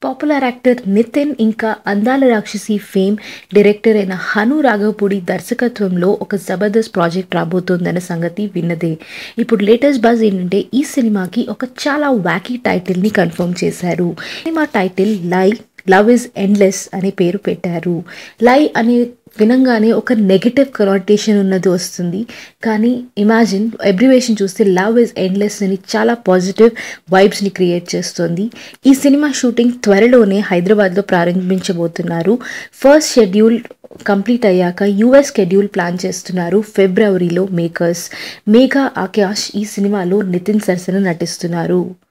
popular actor Nitin ఇంకా అందాల రాక్షసి ఫేమ్ డైరెక్టర్ అయిన హను రాఘవపూడి దర్శకత్వంలో ఒక జబర్దస్త్ ప్రాజెక్ట్ రాబోతోందన్న సంగతి విన్నదే ఇప్పుడు లేటెస్ట్ బజ్ ఏంటంటే ఈ సినిమాకి ఒక చాలా వ్యాకీ టైటిల్ని కన్ఫర్మ్ చేశారు సినిమా టైటిల్ లై లవ్ ఇస్ ఎండ్లెస్ అనే పేరు పెట్టారు లై అనే వినంగానే ఒక నెగటివ్ కనోటేషన్ ఉన్నది వస్తుంది కానీ ఇమాజిన్ అబ్రివేషన్ చూస్తే లవ్ ఇస్ ఎండ్లెస్ అని చాలా పాజిటివ్ వైబ్స్ని క్రియేట్ చేస్తుంది ఈ సినిమా షూటింగ్ త్వరలోనే హైదరాబాద్లో ప్రారంభించబోతున్నారు ఫస్ట్ షెడ్యూల్ కంప్లీట్ అయ్యాక యూఎస్ షెడ్యూల్ ప్లాన్ చేస్తున్నారు ఫిబ్రవరిలో మేకర్స్ మేఘా ఆకాష్ ఈ సినిమాలో నితిన్ సరసన నటిస్తున్నారు